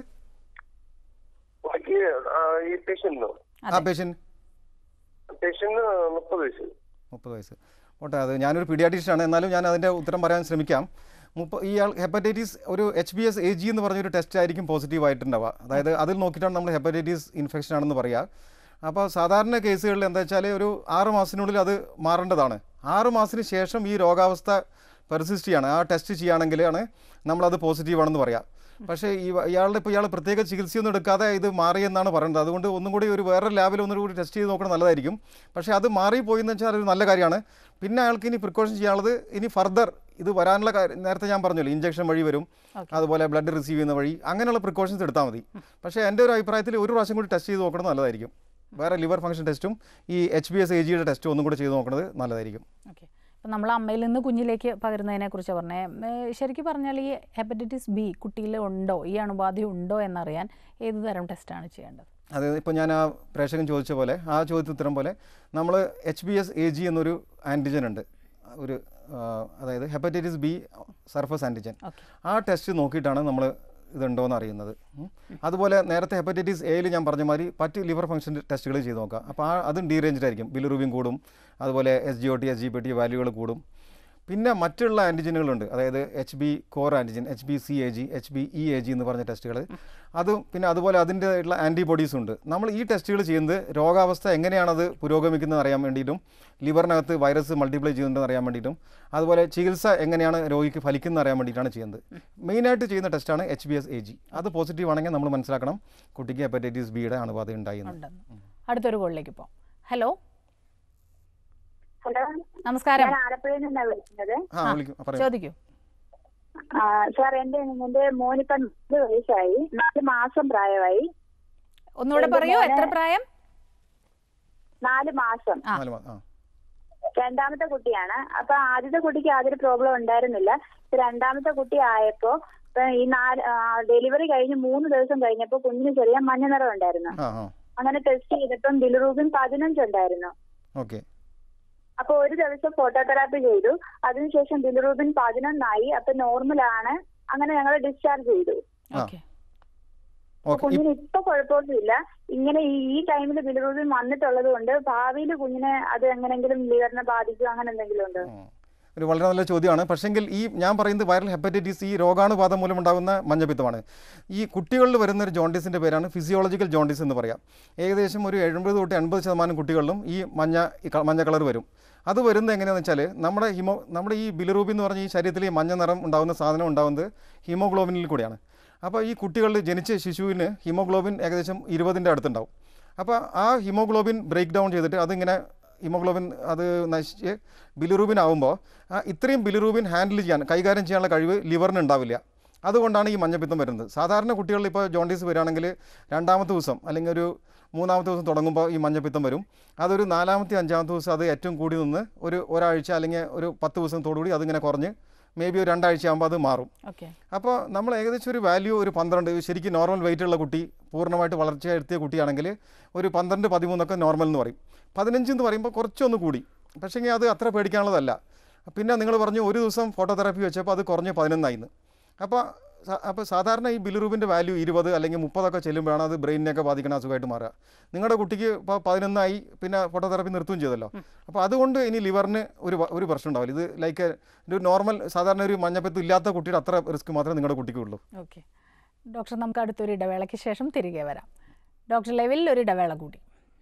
പുള്ളിക്ക് ആ, ഈ പേഷ്യന്റിനോ ആ പേഷ്യൻറ്റ് പേഷ്യന്റിന് മുപ്പത് വയസ്സ് മുപ്പത് വയസ്സ് ഓട്ടെ അത് ഞാനൊരു പീഡിയാട്രീഷ്യനാണ് എന്നാലും ഞാൻ അതിൻ്റെ ഉത്തരം പറയാൻ ശ്രമിക്കാം മുപ്പ ഇയാൾ ഹെപ്പറ്റൈറ്റിസ് ഒരു H B S A G എന്ന് പറഞ്ഞൊരു ടെസ്റ്റ് ആയിരിക്കും പോസിറ്റീവ് ആയിട്ടുണ്ടാവുക അതായത് അതിൽ നോക്കിയിട്ടാണ് നമ്മൾ ഹെപ്പറ്റൈറ്റിസ് ഇൻഫെക്ഷൻ ആണെന്ന് പറയുക അപ്പോൾ സാധാരണ കേസുകളിൽ എന്താ വെച്ചാൽ ഒരു ആറ് മാസത്തിനുള്ളിൽ അത് മാറേണ്ടതാണ് ആറ് മാസത്തിന് ശേഷം ഈ രോഗാവസ്ഥ പെർസിസ്റ്റ് ചെയ്യാണ് ആ ടെസ്റ്റ് ചെയ്യുകയാണെങ്കിലാണ് നമ്മളത് പോസിറ്റീവ് ആണെന്ന് പറയാം പക്ഷേ ഈ വ- ഇയാളുടെ ഇപ്പോൾ ഇയാൾ പ്രത്യേക ചികിത്സയൊന്നും എടുക്കാതെ ഇത് മാറിയെന്നാണ് പറയുന്നത് അതുകൊണ്ട് ഒന്നും കൂടി ഒരു വേറെ ലാബിൽ ഒന്നും കൂടി ടെസ്റ്റ് ചെയ്ത് നോക്കണം നല്ലതായിരിക്കും പക്ഷേ അത് മാറിപ്പോയി എന്ന് വെച്ചാൽ ഒരു നല്ല കാര്യമാണ് പിന്നെ അയാൾക്ക് ഇനി പ്രിക്കോഷൻ ചെയ്യാനുള്ളത് ഇനി ഫർദർ ഇത് വരാനുള്ള കാര്യം നേരത്തെ ഞാൻ പറഞ്ഞല്ലോ ഇഞ്ചക്ഷൻ വഴി വരും അതുപോലെ ബ്ലഡ് റിസീവ് ചെയ്യുന്ന വഴി അങ്ങനെയുള്ള പ്രിക്കോഷൻസ് എടുത്താൽ മതി പക്ഷേ എൻ്റെ ഒരു അഭിപ്രായത്തിൽ ഒരു പ്രാവശ്യം കൂടി ടെസ്റ്റ് ചെയ്ത് നോക്കണം നല്ലതായിരിക്കും വേറെ ലിവർ ഫംഗ്ഷൻ ടെസ്റ്റും ഈ എച്ച് ബി എസ് എ ജിയുടെ ടെസ്റ്റും ഒന്നും കൂടി ചെയ്ത് നോക്കുന്നത് നല്ലതായിരിക്കും ഓക്കെ അപ്പം നമ്മൾ അമ്മയിൽ നിന്ന് കുഞ്ഞിലേക്ക് പകരുന്നതിനെ കുറിച്ച് പറഞ്ഞേ ശരിക്കും പറഞ്ഞാൽ ഈ ഹെപ്പറ്റൈറ്റിസ് ബി കുട്ടിയിൽ ഉണ്ടോ ഈ അണുബാധ ഉണ്ടോ എന്നറിയാൻ ഏത് തരം ടെസ്റ്റാണ് ചെയ്യേണ്ടത് അത് ഇപ്പോൾ ഞാൻ ആ പ്രേക്ഷകൻ ചോദിച്ച പോലെ ആ ചോദ്യത്തിന് ഉത്തരം പോലെ നമ്മൾ H B S A G എന്നൊരു ആൻറ്റിജൻ ഉണ്ട് ഒരു ആ, അതായത് hepatitis B surface antigen okay ആ ടെസ്റ്റ് നോക്കിയിട്ടാണ് നമ്മൾ ഇതുണ്ടോയെന്ന് അറിയുന്നത് ഉം. അതുപോലെ നേരത്തെ ഹെപ്പറ്റൈറ്റിസ് എയിൽ ഞാൻ പറഞ്ഞ മാതിരി മറ്റ് ലിവർ ഫംഗ്ഷൻ ടെസ്റ്റുകൾ ചെയ്ത് നോക്കാം അപ്പോൾ ആ അതും ഡി റേഞ്ച്ഡ് ആയിരിക്കും ബിലുറുബിൻ കൂടും അതുപോലെ S G O T S G P T വാല്യൂകൾ കൂടും പിന്നെ മറ്റുള്ള ആൻറ്റിജനുകളുണ്ട് അതായത് H B core antigen H B C A G H B E A G എന്ന് പറഞ്ഞ ടെസ്റ്റുകൾ അതും പിന്നെ അതുപോലെ അതിൻ്റെ ഉള്ള ആൻറ്റിബോഡീസും ഉണ്ട് നമ്മൾ ഈ ടെസ്റ്റുകൾ ചെയ്യുന്നത് രോഗാവസ്ഥ എങ്ങനെയാണത് പുരോഗമിക്കുന്നത് അറിയാൻ വേണ്ടിയിട്ടും ലിവറിനകത്ത് വൈറസ് മൾട്ടിപ്ലൈ ചെയ്യുന്നുണ്ടെന്ന് അറിയാൻ വേണ്ടിയിട്ടും അതുപോലെ ചികിത്സ എങ്ങനെയാണ് രോഗിക്ക് ഫലിക്കുന്നത് അറിയാൻ വേണ്ടിയിട്ടാണ് ചെയ്യുന്നത് മെയിനായിട്ട് ചെയ്യുന്ന ടെസ്റ്റാണ് H B S A G അത് പോസിറ്റീവ് ആണെങ്കിൽ നമ്മൾ മനസ്സിലാക്കണം കുട്ടിക്ക് ഹെപ്പറ്റൈറ്റിസ് ബിയുടെ അണുബാധ ഉണ്ടായി എന്ന്. ഉണ്ടെന്ന് അടുത്തൊരു കോളിലേക്ക് പോകാം ഹലോ ഹലോ നമസ്കാരം ഞാൻ ആലപ്പുഴയിൽ നിന്നാണ് വിളിക്കുന്നത് ആ വിളിക്കും പറയാം ചോദിക്കൂ ആ, സാർ എന്റെ എന്റെ മോനിപ്പം നാല് വയസ്സായി നാല് മാസം പ്രായമായി ഒന്നുകൂടെ എന്റെ പറയൂ മോനെ- എത്ര പ്രായം നാല് മാസം ആ. നാല് മാ- ആ രണ്ടാമത്തെ കുട്ടിയാണ് അപ്പൊ ആദ്യത്തെ കുട്ടിക്ക് യാതൊരു പ്രോബ്ലം ഉണ്ടായിരുന്നില്ല ഇപ്പൊ രണ്ടാമത്തെ കുട്ടി ആയപ്പോ ഇപ്പൊ ഈ നാല് ഡെലിവറി കഴിഞ്ഞ് മൂന്ന് ദിവസം കഴിഞ്ഞപ്പോ കുഞ്ഞിന് ചെറിയ മഞ്ഞ നിറം ഉണ്ടായിരുന്നു ആ ആ അങ്ങനെ ടെസ്റ്റ് ചെയ്തപ്പം ബിലുറൂബിൻ പതിനഞ്ച് ഉണ്ടായിരുന്നു ഓക്കെ അപ്പൊ ഒരു ദിവസം ഫോട്ടോതെറാപ്പി ചെയ്തു അതിനുശേഷം ബിലുറൂബിൻ പതിനൊന്നായി അപ്പൊ നോർമലാണ് അങ്ങനെ ഞങ്ങൾ ഡിസ്ചാർജ് ചെയ്തു ആ. ഓക്കെ അപ്പൊ ഓക്കെ കുഞ്ഞിന് ഇപ്പൊ കുഴപ്പമൊന്നുമില്ല ഇങ്ങനെ ഈ ഈ ടൈമിൽ ബിലിറൂബിൻ വന്നിട്ടുള്ളത് കൊണ്ട് ഭാവിയിൽ കുഞ്ഞിനെ അത് എങ്ങനെങ്കിലും ലിവറിനെ ബാധിക്കും അങ്ങനെ എന്തെങ്കിലും ഉണ്ടോ ഉം. ഒരു വളരെ നല്ല ചോദ്യമാണ് പക്ഷെങ്കിൽ ഈ ഞാൻ പറയുന്നത് വൈറൽ ഹെപ്പറ്റൈറ്റിസ് ഈ രോഗാണുബാധ മൂലമുണ്ടാകുന്ന മഞ്ഞപ്പിത്തമാണ് ഈ കുട്ടികളിൽ വരുന്ന ഒരു ജോണ്ടിസിൻ്റെ പേരാണ് ഫിസിയോളജിക്കൽ ജോണ്ടിസ് എന്ന് പറയാം ഏകദേശം ഒരു എഴുപത് തൊട്ട് എൺപത് ശതമാനം കുട്ടികളിലും ഈ മഞ്ഞ ഈ ക- മഞ്ഞ കളർ വരും അത് വരുന്നത് എങ്ങനെയാണെന്ന് വെച്ചാൽ നമ്മുടെ ഹിമോ നമ്മുടെ ഈ ബിലിറൂബിൻ എന്ന് പറഞ്ഞ ഈ ശരീരത്തിൽ ഈ മഞ്ഞ നിറം ഉണ്ടാകുന്ന സാധനം ഉണ്ടാകുന്നത് ഹീമോഗ്ലോബിനിൽ കൂടിയാണ് അപ്പോൾ ഈ കുട്ടികളിൽ ജനിച്ച ശിശുവിന് ഹീമോഗ്ലോബിൻ ഏകദേശം ഇരുപതിൻ്റെ അടുത്തുണ്ടാവും അപ്പോൾ ആ ഹീമോഗ്ലോബിൻ ബ്രേക്ക് ഡൗൺ ചെയ്തിട്ട് അതിങ്ങനെ ഹീമോഗ്ലോബിൻ അത് നശിച്ച് ബിലിറൂബിൻ ആകുമ്പോൾ ആ ഇത്രയും ബിലിറൂബിൻ ഹാൻഡിൽ ചെയ്യാൻ കൈകാര്യം ചെയ്യാനുള്ള കഴിവ് ലിവറിന് ഉണ്ടാവില്ല അതുകൊണ്ടാണ് ഈ മഞ്ഞപ്പിത്തം വരുന്നത് സാധാരണ കുട്ടികളിൽ ഇപ്പോൾ ജോണ്ടീസ് വരികയാണെങ്കിൽ രണ്ടാമത്തെ ദിവസം അല്ലെങ്കിൽ ഒരു മൂന്നാമത്തെ ദിവസം തുടങ്ങുമ്പോൾ ഈ മഞ്ഞപ്പിത്തം വരും അതൊരു നാലാമത്തെ അഞ്ചാമത്തെ ദിവസം അത് ഏറ്റവും കൂടി നിന്ന് ഒരു ഒരാഴ്ച അല്ലെങ്കിൽ ഒരു പത്ത് ദിവസത്തോടുകൂടി അതിങ്ങനെ കുറഞ്ഞ് മേ ബി ഒരു രണ്ടാഴ്ച ആകുമ്പോൾ അത് മാറും ഓക്കെ അപ്പോൾ നമ്മൾ ഏകദേശം ഒരു വാല്യൂ ഒരു പന്ത്രണ്ട് ശരിക്കും നോർമൽ വെയിറ്റ് ഉള്ള കുട്ടി പൂർണ്ണമായിട്ട് വളർച്ച എത്തിയ കുട്ടിയാണെങ്കിൽ ഒരു പന്ത്രണ്ട് പതിമൂന്നൊക്കെ നോർമൽ എന്ന് പറയും പതിനഞ്ച് എന്ന് പറയുമ്പോൾ കുറച്ചൊന്ന് കൂടി പക്ഷേങ്കിൽ അത് അത്ര പേടിക്കാനുള്ളതല്ല പിന്നെ നിങ്ങൾ പറഞ്ഞു ഒരു ദിവസം ഫോട്ടോതെറാപ്പി വെച്ചപ്പോൾ അത് കുറഞ്ഞ് പതിനൊന്നായിന്ന് അപ്പോൾ സ- അപ്പോൾ സാധാരണ ഈ ബിലിറൂബിൻ്റെ വാല്യൂ ഇരുപത് അല്ലെങ്കിൽ മുപ്പതൊക്കെ ചെല്ലുമ്പോഴാണ് അത് ബ്രെയിനിനെയൊക്കെ ബാധിക്കുന്ന അസുഖമായിട്ട് മാറുക നിങ്ങളുടെ കുട്ടിക്ക് ഇപ്പോൾ പതിനൊന്നായി പിന്നെ ഫോട്ടോതെറാപ്പി നിർത്തുകയും ചെയ്തല്ലോ അപ്പോൾ അതുകൊണ്ട് ഇനി ലിവറിന് ഒരു വ- ഒരു പ്രശ്നം ഉണ്ടാവില്ല ഇത് ലൈക്ക് ഒരു നോർമൽ സാധാരണ ഒരു മഞ്ഞപ്പിത്തം ഇല്ലാത്ത കുട്ടിയുടെ അത്ര റിസ്ക് മാത്രമേ നിങ്ങളുടെ കുട്ടിക്കുള്ളൂ ഓക്കെ ഡോക്ടർ നമുക്ക് അടുത്തൊരു ഇടവേളയ്ക്ക് ശേഷം തിരികെ വരാം ഡോക്ടർ ലെവലിൽ ഒരു ഇടവേള കൂടി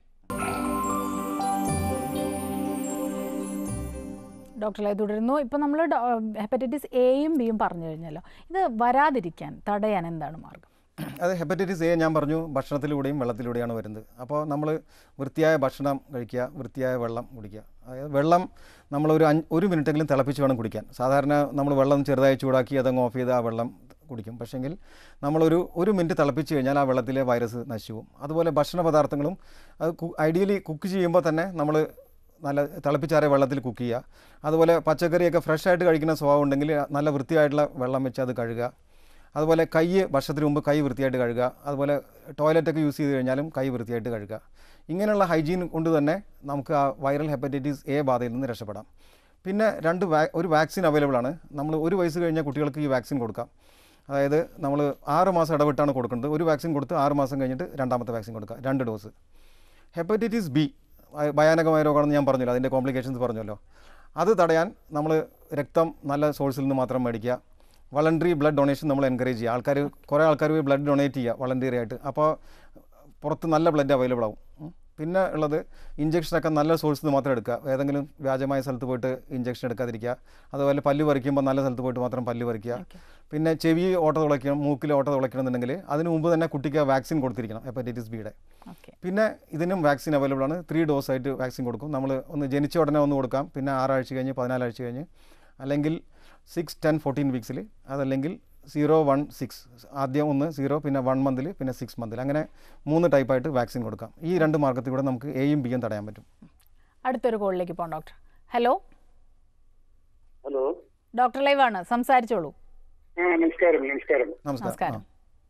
ഡോക്ടർ ലൈവ് തുടരുന്നു ഇപ്പോൾ നമ്മൾ ഹെപ്പറ്റൈറ്റിസ് എയും ബിയും പറഞ്ഞു കഴിഞ്ഞല്ലോ ഇത് വരാതിരിക്കാൻ തടയാൻ എന്താണ് മാർഗം അത് ഹെപ്പറ്റൈറ്റിസ് എ ഞാൻ പറഞ്ഞു ഭക്ഷണത്തിലൂടെയും വെള്ളത്തിലൂടെയാണ് വരുന്നത് അപ്പോൾ നമ്മൾ വൃത്തിയായ ഭക്ഷണം കഴിക്കുക വൃത്തിയായ വെള്ളം കുടിക്കുക അതായത് വെള്ളം നമ്മളൊരു അഞ്ച് ഒരു മിനിറ്റെങ്കിലും തിളപ്പിച്ച് വേണം കുടിക്കാൻ സാധാരണ നമ്മൾ വെള്ളം ചെറുതായി ചൂടാക്കി അതങ്ങ് ഓഫ് ചെയ്ത് ആ വെള്ളം കുടിക്കും പക്ഷെങ്കിൽ നമ്മളൊരു ഒരു മിനിറ്റ് തിളപ്പിച്ച് കഴിഞ്ഞാൽ ആ വെള്ളത്തിലെ വൈറസ് നശിച്ചു പോകും അതുപോലെ ഭക്ഷണ പദാർത്ഥങ്ങളും അത് ഐഡിയലി കുക്ക് ചെയ്യുമ്പോൾ തന്നെ നമ്മൾ നല്ല തിളപ്പിച്ചാറിയ വെള്ളത്തിൽ കുക്ക് ചെയ്യുക അതുപോലെ പച്ചക്കറിയൊക്കെ ഫ്രഷ് ആയിട്ട് കഴിക്കുന്ന സ്വഭാവം ഉണ്ടെങ്കിൽ നല്ല വൃത്തിയായിട്ടുള്ള വെള്ളം വെച്ച് അത് കഴുകുക അതുപോലെ കൈ ഭക്ഷണത്തിന് മുമ്പ് കൈ വൃത്തിയായിട്ട് കഴുകുക അതുപോലെ ടോയ്ലറ്റൊക്കെ യൂസ് ചെയ്ത് കഴിഞ്ഞാലും കൈ വൃത്തിയായിട്ട് കഴുകുക ഇങ്ങനെയുള്ള ഹൈജീൻ കൊണ്ട് തന്നെ നമുക്ക് ആ വൈറൽ ഹെപ്പറ്റൈറ്റിസ് എ ബാധയിൽ നിന്ന് രക്ഷപ്പെടാം പിന്നെ രണ്ട് വാ ഒരു വാക്സിൻ അവൈലബിൾ ആണ് നമ്മൾ ഒരു വയസ്സ് കഴിഞ്ഞ കുട്ടികൾക്ക് ഈ വാക്സിൻ കൊടുക്കാം അതായത് നമ്മൾ ആറ് മാസം ഇടവിട്ടാണ് കൊടുക്കുന്നത് ഒരു വാക്സിൻ കൊടുത്ത് ആറ് മാസം കഴിഞ്ഞിട്ട് രണ്ടാമത്തെ വാക്സിൻ കൊടുക്കുക രണ്ട് ഡോസ് ഹെപ്പറ്റൈറ്റിസ് ബി ഭയാനകമായ രോഗമാണെന്ന് ഞാൻ പറഞ്ഞല്ലോ അതിൻ്റെ കോംപ്ലിക്കേഷൻസ് പറഞ്ഞല്ലോ അത് തടയാൻ നമ്മൾ രക്തം നല്ല സോഴ്സിൽ നിന്ന് മാത്രം മേടിക്കുക വളണ്ടറി ബ്ലഡ് ഡൊണേഷൻ നമ്മൾ എൻകറേജ് ചെയ്യുക ആൾക്കാർ കുറേ ആൾക്കാർ ബ്ലഡ് ഡൊണേറ്റ് ചെയ്യുക വളണ്ടറി ആയിട്ട് അപ്പോൾ പുറത്ത് നല്ല ബ്ലഡ് അവൈലബിൾ ആവും ഉം. പിന്നെ ഉള്ളത് ഇഞ്ചക്ഷനൊക്കെ നല്ല സോഴ്സിൽ നിന്ന് മാത്രം എടുക്കുക ഏതെങ്കിലും വ്യാജമായ സ്ഥലത്ത് പോയിട്ട് ഇഞ്ചക്ഷൻ എടുക്കാതിരിക്കുക അതുപോലെ പല്ല് പറിക്കുമ്പോൾ നല്ല സ്ഥലത്ത് പോയിട്ട് മാത്രം പല്ല് പറിക്കുക പിന്നെ ചെവി ഓട്ട തുളയ്ക്കണം മൂക്കിൽ ഓട്ട തുളയ്ക്കണം എന്നുണ്ടെങ്കിൽ അതിന് മുമ്പ് തന്നെ കുട്ടിക്ക് വാക്സിൻ കൊടുത്തിരിക്കണം ഹെപ്പറ്റൈറ്റിസ് ബിയുടെ ഓക്കെ പിന്നെ ഇതിനും വാക്സിൻ അവൈലബിൾ ആണ് ത്രീ ഡോസ് ആയിട്ട് വാക്സിൻ കൊടുക്കും നമ്മൾ ഒന്ന് ജനിച്ച ഉടനെ ഒന്ന് കൊടുക്കാം പിന്നെ ആറാഴ്ച കഴിഞ്ഞ് പതിനാലാഴ്ച കഴിഞ്ഞ് അല്ലെങ്കിൽ സിക്സ് ടെൻ ഫോർട്ടീൻ വീക്സിൽ അതല്ലെങ്കിൽ സീറോ വൺ സിക്സ് ആദ്യം ഒന്ന് സീറോ പിന്നെ വൺ മന്തിൽ പിന്നെ സിക്സ് മന്തിൽ അങ്ങനെ മൂന്ന് ടൈപ്പായിട്ട് വാക്സിൻ കൊടുക്കാം ഈ രണ്ട് മാർഗത്തിൽ കൂടെ നമുക്ക് എയും ബിയും തടയാൻ പറ്റും അടുത്തൊരു കോളിലേക്ക് പോകാം doctor hello hello doctor live ആണ് സംസാരിച്ചോളൂ ആ നമസ്കാരം നമസ്കാരം നമസ്കാരം നമസ്കാരം ആ.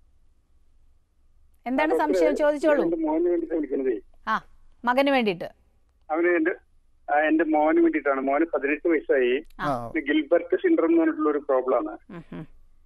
എന്താണ് സംശയം ചോദിച്ചോളൂ എന്റെ മോന് വേണ്ടിട്ട് വിളിക്കുന്നതേ ആ മകന് വേണ്ടിയിട്ട് അവന് എന്റെ ആ, എന്റെ മോന് വേണ്ടിയിട്ടാണ് മോന് പതിനെട്ട് വയസ്സായി ആ. ആ ഇത് ഗിൽബർട്ട് സിൻഡ്രോം എന്ന് പറഞ്ഞിട്ടുള്ള ഒരു പ്രോബ്ലം ആണ് ഉം, ഉം.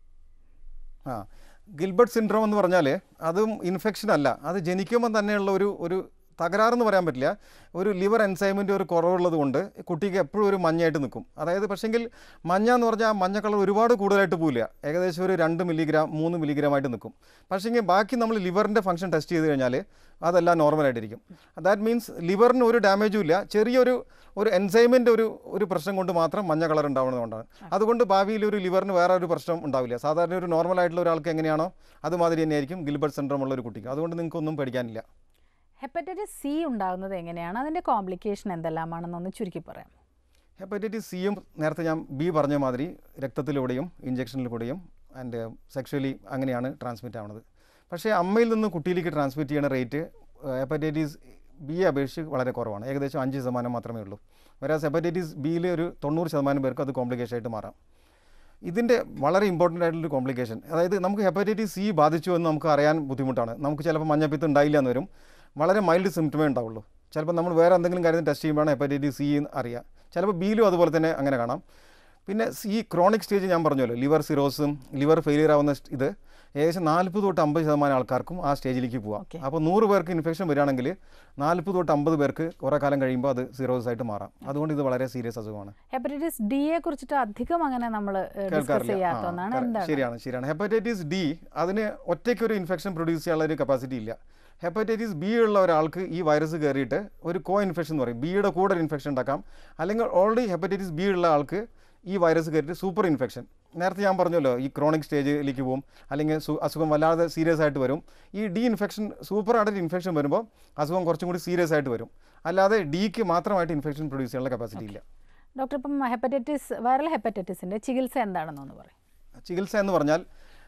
ആ ഗിൽബർട്ട് സിൻഡ്രോം എന്ന് പറഞ്ഞാൽ അതും ഇൻഫെക്ഷൻ അല്ല അത് ജനിക്കുമ്പോൾ തന്നെയുള്ള ഒരു ഒരു തകരാറെന്ന് പറയാൻ പറ്റില്ല ഒരു ലിവർ എൻസൈമിൻ്റെ ഒരു കുറവുള്ളത് കൊണ്ട് കുട്ടിക്ക് എപ്പോഴും ഒരു മഞ്ഞയായിട്ട് നിൽക്കും അതായത് പക്ഷെങ്കിൽ മഞ്ഞ എന്ന് പറഞ്ഞാൽ ആ മഞ്ഞ കളർ ഒരുപാട് കൂടുതലായിട്ട് പോവില്ല ഏകദേശം ഒരു രണ്ട് മില്ലിഗ്രാം മൂന്ന് മില്ലിഗ്രാം ആയിട്ട് നിൽക്കും പക്ഷെങ്കിൽ ബാക്കി നമ്മൾ ലിവറിൻ്റെ ഫംഗ്ഷൻ ടെസ്റ്റ് ചെയ്ത് കഴിഞ്ഞാൽ അതെല്ലാം നോർമലായിട്ടിരിക്കും ദാറ്റ് മീൻസ് ലിവറിന് ഒരു ഡാമേജും ഇല്ല ചെറിയൊരു ഒരു എൻസൈമിൻ്റെ ഒരു ഒരു പ്രശ്നം കൊണ്ട് മാത്രം മഞ്ഞ കളർ ഉണ്ടാവുന്നതുകൊണ്ടാണ് അതുകൊണ്ട് ഭാവിയിൽ ഒരു ലിവറിന് വേറെ ഒരു പ്രശ്നം ഉണ്ടാവില്ല സാധാരണ ഒരു നോർമൽ ആയിട്ടുള്ള ഒരാൾക്ക് എങ്ങനെയാണോ അതുമാതിരി തന്നെയായിരിക്കും ഗിൽബർട്ട് സിൻഡ്രോം ഉള്ള ഒരു കുട്ടിക്ക് അതുകൊണ്ട് നിങ്ങൾക്കൊന്നും പേടിക്കാനില്ല ഹെപ്പറ്റൈറ്റിസ് സി ഉണ്ടാകുന്നത് എങ്ങനെയാണ് അതിൻ്റെ കോംപ്ലിക്കേഷൻ എന്തെല്ലാമാണെന്നൊന്ന് ചുരുക്കി പറയാം ഹെപ്പറ്റൈറ്റിസ് സിയും നേരത്തെ ഞാൻ ബി പറഞ്ഞ മാതിരി രക്തത്തിലൂടെയും ഇഞ്ചക്ഷനിലൂടെയും ആൻഡ് സെക്ഷലി അങ്ങനെയാണ് ട്രാൻസ്മിറ്റ് ആവുന്നത് പക്ഷേ അമ്മയിൽ നിന്ന് കുട്ടിയിലേക്ക് ട്രാൻസ്മിറ്റ് ചെയ്യുന്ന റേറ്റ് ഹെപ്പറ്റൈറ്റിസ് ബിയെ അപേക്ഷിച്ച് വളരെ കുറവാണ് ഏകദേശം അഞ്ച് ശതമാനം മാത്രമേ ഉള്ളൂ വരാസ് ഹെപ്പറ്റൈറ്റിസ് ബിയിൽ ഒരു തൊണ്ണൂറ് ശതമാനം പേർക്ക് അത് കോംപ്ലിക്കേഷൻ ആയിട്ട് മാറാം ഇതിൻ്റെ വളരെ ഇമ്പോർട്ടൻ്റ് ആയിട്ടുള്ളൊരു കോംപ്ലിക്കേഷൻ അതായത് നമുക്ക് ഹെപ്പറ്റൈറ്റിസ് സി ബാധിച്ചു എന്ന് നമുക്ക് അറിയാൻ ബുദ്ധിമുട്ടാണ് നമുക്ക് ചിലപ്പോൾ മഞ്ഞപ്പിത്തം ഉണ്ടായില്ല എന്ന് വരും വളരെ മൈൽഡ് സിംറ്റമേ ഉണ്ടാവുള്ളൂ ചിലപ്പോൾ നമ്മൾ വേറെ എന്തെങ്കിലും കാര്യം ടെസ്റ്റ് ചെയ്യുമ്പോഴാണ് ഹെപ്പറ്റൈറ്റിസ് സി എന്ന് അറിയുക ചിലപ്പോൾ ബിയിലും അതുപോലെ തന്നെ അങ്ങനെ കാണാം പിന്നെ ഈ ക്രോണിക് സ്റ്റേജ് ഞാൻ പറഞ്ഞല്ലോ ലിവർ സിറോസും ലിവർ ഫെയിലിയർ ആവുന്ന സ്റ്റ് ഇത് ഏകദേശം നാൽപ്പത് തൊട്ട് അമ്പത് ശതമാനം ആൾക്കാർക്കും ആ സ്റ്റേജിലേക്ക് പോവാം Okay. അപ്പോൾ നൂറ് പേർക്ക് ഇൻഫെക്ഷൻ വരികയാണെങ്കിൽ നാൽപ്പത് തൊട്ട് അമ്പത് പേർക്ക് കുറേ കാലം കഴിയുമ്പോൾ അത് സിറോസ് ആയിട്ട് മാറാം അതുകൊണ്ട് ഇത് വളരെ സീരിയസ് അസുഖമാണ് ഹെപ്പറ്റൈറ്റിസ് ഡിയെ കുറിച്ചിട്ട് അധികം അങ്ങനെ നമ്മൾ ഡിസ്കസ് കേൾക്കാറില്ല ആ, ചെയ്യാത്തതാണ് correct. എന്താണ് ശരിയാണ് ശരിയാണ് ഹെപ്പറ്റൈറ്റിസ് ഡി അതിന് ഒറ്റയ്ക്ക് ഒരു ഇൻഫെക്ഷൻ പ്രൊഡ്യൂസ് ചെയ്യാനുള്ള ഒരു കപ്പാസിറ്റി ഇല്ല ഹെപ്പറ്റൈറ്റിസ് ബി ഉള്ള ഒരാൾക്ക് ഈ വൈറസ് കയറിയിട്ട് ഒരു കോ ഇൻഫെക്ഷൻ എന്ന് പറയും ബിയുടെ കൂടെ ഒരു ഇൻഫെക്ഷൻ ഉണ്ടാക്കാം അല്ലെങ്കിൽ ഓൾറെഡി ഹെപ്പറ്റൈറ്റിസ് ബി ഉള്ള ആൾക്ക് ഈ വൈറസ് കയറിയിട്ട് സൂപ്പർ ഇൻഫെക്ഷൻ നേരത്തെ ഞാൻ പറഞ്ഞല്ലോ ഈ ക്രോണിക് സ്റ്റേജിലേക്ക് പോകും അല്ലെങ്കിൽ സു- അസുഖം വല്ലാതെ സീരിയസ് ആയിട്ട് വരും ഈ ഡി ഇൻഫെക്ഷൻ സൂപ്പർ ആയിട്ട് ഇൻഫെക്ഷൻ വരുമ്പോൾ അസുഖം കുറച്ചും കൂടി സീരിയസ് ആയിട്ട് വരും അല്ലാതെ ഡിക്ക് മാത്രമായിട്ട് ഇൻഫെക്ഷൻ പ്രൊഡ്യൂസ് ചെയ്യാനുള്ള കപ്പാസിറ്റി ഇല്ല ഡോക്ടർ ഇപ്പം ഹെപ്പറ്റൈറ്റിസ് വൈറൽ ഹെപ്പറ്റൈറ്റിസിൻ്റെ ചികിത്സ എന്താണെന്നൊന്ന് പറയും ചികിത്സ എന്ന് പറഞ്ഞാൽ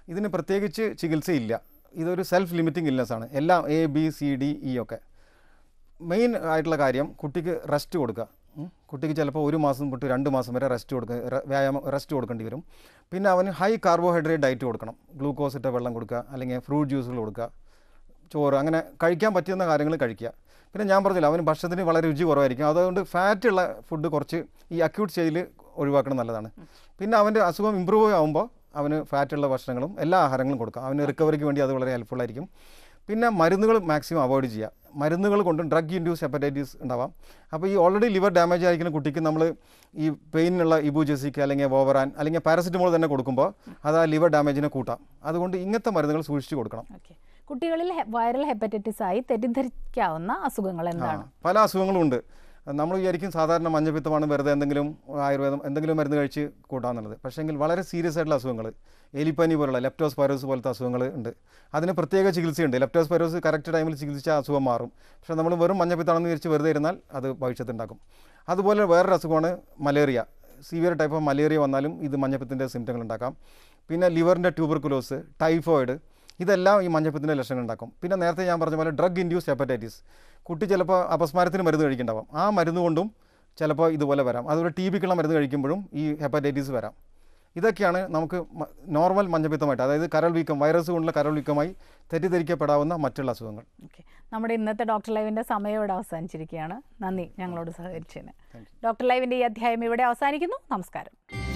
ഇതിന് പ്രത്യേകിച്ച് ചികിത്സയില്ല ഇതൊരു സെൽഫ് ലിമിറ്റിംഗ് ഇൽനെസ് ആണ് എല്ലാം A B C D E ഒക്കെ മെയിൻ ആയിട്ടുള്ള കാര്യം കുട്ടിക്ക് റെസ്റ്റ് കൊടുക്കുക ഉം. കുട്ടിക്ക് ചിലപ്പോൾ ഒരു മാസം തൊട്ട് രണ്ട് മാസം വരെ റെസ്റ്റ് കൊടുക്കുക റെ- വ്യായാമം റെസ്റ്റ് കൊടുക്കേണ്ടി വരും പിന്നെ അവന് ഹൈ കാർബോഹൈഡ്രേറ്റ് ഡയറ്റ് കൊടുക്കണം ഗ്ലൂക്കോസ് ഇട്ട വെള്ളം കൊടുക്കുക അല്ലെങ്കിൽ ഫ്രൂട്ട് ജ്യൂസുകൾ കൊടുക്കുക ചോറ് അങ്ങനെ കഴിക്കാൻ പറ്റുന്ന കാര്യങ്ങൾ കഴിക്കുക പിന്നെ ഞാൻ പറഞ്ഞില്ല അവന് ഭക്ഷണത്തിന് വളരെ രുചി കുറവായിരിക്കും അതുകൊണ്ട് ഫാറ്റുള്ള ഫുഡ് കുറച്ച് ഈ അക്യൂട്ട് സ്റ്റേജിൽ ഒഴിവാക്കണം നല്ലതാണ് പിന്നെ അവൻ്റെ അസുഖം ഇമ്പ്രൂവ് ആകുമ്പോൾ അവന് ഫാറ്റുള്ള ഭക്ഷണങ്ങളും എല്ലാ ആഹാരങ്ങളും കൊടുക്കാം അവന് റിക്കവറിക്ക് വേണ്ടി അത് വളരെ ഹെൽപ്ഫുൾ ആയിരിക്കും പിന്നെ മരുന്നുകൾ മാക്സിമം അവോയ്ഡ് ചെയ്യുക മരുന്നുകൾ കൊണ്ട് ഡ്രഗ് ഇൻഡ്യൂസ് ഹെപ്പറ്റൈറ്റിസ് ഉണ്ടാവാം അപ്പോൾ ഈ ഓൾറെഡി ലിവർ ഡാമേജ് ആയിരിക്കുന്ന കുട്ടിക്ക് നമ്മൾ ഈ പെയിനുള്ള ഇബുജെസിക്ക് അല്ലെങ്കിൽ വോവറാൻ അല്ലെങ്കിൽ പാരസിറ്റമോൾ തന്നെ കൊടുക്കുമ്പോൾ അത് ആ ലിവർ ഡാമേജിനെ കൂട്ടാം അതുകൊണ്ട് ഇങ്ങനത്തെ മരുന്നുകൾ സൂക്ഷിച്ച് കൊടുക്കണം ഓക്കെ കുട്ടികളിൽ ഹെ- വൈറൽ ഹെപ്പറ്റൈറ്റിസ് ആയി തെറ്റിദ്ധരിക്കാവുന്ന അസുഖങ്ങൾ എന്താണ് ആ, പല അസുഖങ്ങളും ഉണ്ട് നമ്മൾ വിചാരിക്കും സാധാരണ മഞ്ഞപ്പിത്തമാണ് വെറുതെ എന്തെങ്കിലും ആയുർവേദം എന്തെങ്കിലും മരുന്ന് കഴിച്ച് കൂട്ടാമെന്നുള്ളത് പക്ഷേങ്കിൽ വളരെ സീരിയസ് ആയിട്ടുള്ള അസുഖങ്ങൾ എലിപ്പനി പോലുള്ള ലെപ്റ്റോസ്പൈറോസ് പോലത്തെ അസുഖങ്ങൾ ഉണ്ട് അതിന് പ്രത്യേക ചികിത്സയുണ്ട് ലെപ്റ്റോസ്പൈറോസ് കറക്റ്റ് ടൈമിൽ ചികിത്സിച്ചാൽ അസുഖം മാറും പക്ഷേ നമ്മൾ വെറും മഞ്ഞപ്പിത്താണെന്ന് വിചാരിച്ച് വെറുതെ ഇരുന്നാൽ അത് ഭവിഷ്യത്തുണ്ടാക്കും അതുപോലെ വേറൊരു അസുഖമാണ് malaria severe type of malaria വന്നാലും ഇത് മഞ്ഞപ്പിത്തിൻ്റെ സിംറ്റങ്ങൾ ഉണ്ടാക്കാം പിന്നെ ലിവറിൻ്റെ ട്യൂബർകുലോസ് ടൈഫോയിഡ് ഇതെല്ലാം ഈ മഞ്ഞപ്പിത്തിൻ്റെ ലക്ഷണങ്ങൾ ഉണ്ടാക്കും പിന്നെ നേരത്തെ ഞാൻ പറഞ്ഞ പോലെ ഡ്രഗ് ഇൻഡ്യൂസ് ഹെപ്പറ്റൈറ്റിസ് കുട്ടി ചിലപ്പോൾ അപസ്മാരത്തിന് മരുന്ന് കഴിക്കുന്നുണ്ടാവും ആ മരുന്ന് കൊണ്ടും ചിലപ്പോൾ ഇതുപോലെ വരാം അതുപോലെ ടി ബിക്കുള്ള മരുന്ന് കഴിക്കുമ്പോഴും ഈ ഹെപ്പറ്റൈറ്റിസ് വരാം ഇതൊക്കെയാണ് നമുക്ക് മ- നോർമൽ മഞ്ഞപ്പിത്തമായിട്ട് അതായത് കരൾ വീക്കം വൈറസ് കൊണ്ടുള്ള കരൾ വീക്കമായി തെറ്റിദ്ധരിക്കപ്പെടാവുന്ന മറ്റുള്ള അസുഖങ്ങൾ ഓക്കെ നമ്മുടെ ഇന്നത്തെ ഡോക്ടർ ലൈവിൻ്റെ സമയം ഇവിടെ അവസാനിച്ചിരിക്കുകയാണ് നന്ദി ഞങ്ങളോട് സഹകരിച്ചതിന് ഡോക്ടർ ലൈവിൻ്റെ ഈ അധ്യായം ഇവിടെ അവസാനിക്കുന്നു നമസ്കാരം